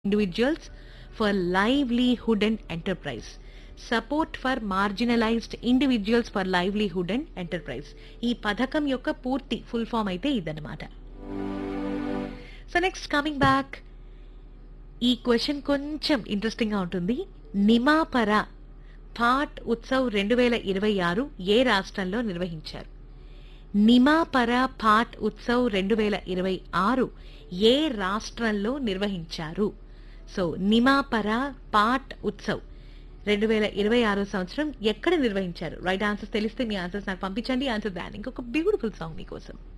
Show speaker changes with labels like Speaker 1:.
Speaker 1: individuals for livelihood and enterprise support for marginalized individuals for livelihood and enterprise ఈ పథకం యొక్క పూర్తి full form అయితే ఇదన్నమాట సో నెక్స్ట్ కమింగ్ బ్యాక్ ఈ క్వశ్చన్ కొంచెం ఇంట్రెస్టింగ్ గా ఉంటుంది నిమాపర పాట్ ఉత్సవ్ రెండు వేల ఇరవై ఆరు ఏ రాష్ట్రంలో నిర్వహించారు నిమాపర పాట్ ఉత్సవ్ రెండు వేల ఇరవై ఆరు ఏ రాష్ట్రంలో నిర్వహించారు సో నిమాపర పాట్ ఉత్సవ్ రెండు వేల ఇరవై ఆరో సంవత్సరం ఎక్కడ నిర్వహించారు రైట్ ఆన్సర్స్ తెలిస్తే మీ ఆన్సర్స్ నాకు పంపించండి ఆన్సర్ దాని ఇంకొక బ్యూటిఫుల్ సాంగ్ మీకోసం